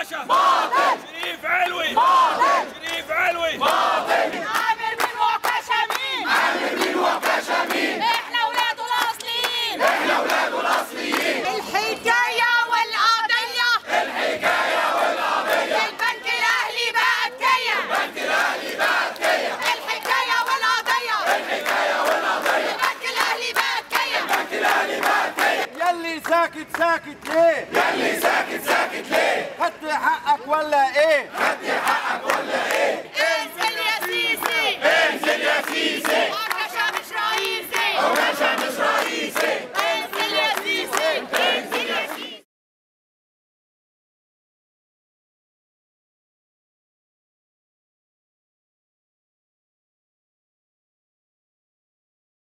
عكاشة باطل شريف علوي باطل شريف علوي عامر مين وعكاشة مين عامر مين وعكاشة مين احنا ولاده الاصليين احنا ولاده الاصليين الحكاية والقضية الحكاية والقضية البنك الاهلي بقى الكية البنك الاهلي بقى الكية الحكاية والقضية الحكاية والقضية البنك الاهلي بقى الكية البنك الاهلي بقى الكية يلي ساكت ساكت ليه؟ يلي ساكت ساكت ليه خدت حقك ولا ايه؟ خدت حقك ولا ايه